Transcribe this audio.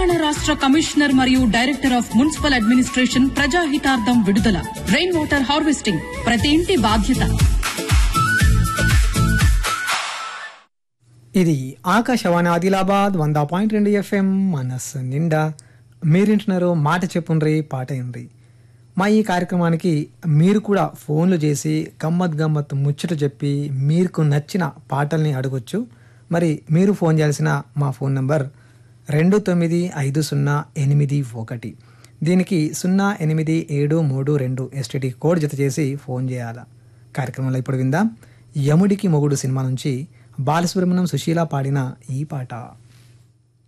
తెలంగాణ రాష్ట్ర కమిషనర్ మరియు director of municipal administration ప్రజాహితార్థం విడుదల రెయిన్ వాటర్ హార్వెస్టింగ్ ప్రతి ఇంటి బాధ్యత ఇది ఆకాశవాణి ఆదిలాబాద్ వంద పాయింట్ రెండు ఎఫ్ఎం మనస్సు నిండా మీరింటున్నారు మాట చెప్పుండ్రి పాట ఇండ్రి మా ఈ కార్యక్రమానికి మీరు కూడా ఫోన్లు చేసి గమ్మత్ గమ్మత్ ముచ్చట చెప్పి మీకు నచ్చిన పాటల్ని అడగొచ్చు మరి మీరు ఫోన్ చేయాల్సిన మా ఫోన్ నంబర్ రెండు తొమ్మిది ఐదు సున్నా ఎనిమిది ఒకటి దీనికి సున్నా ఎనిమిది ఏడు మూడు రెండు ఎస్టీడీ కోడ్ జత చేసి ఫోన్ చేయాల కార్యక్రమంలో ఇప్పుడు విందాం యముడికి మొగుడు సినిమా నుంచి బాలసుబ్రహ్మణ్యం సుశీల పాడిన ఈ పాట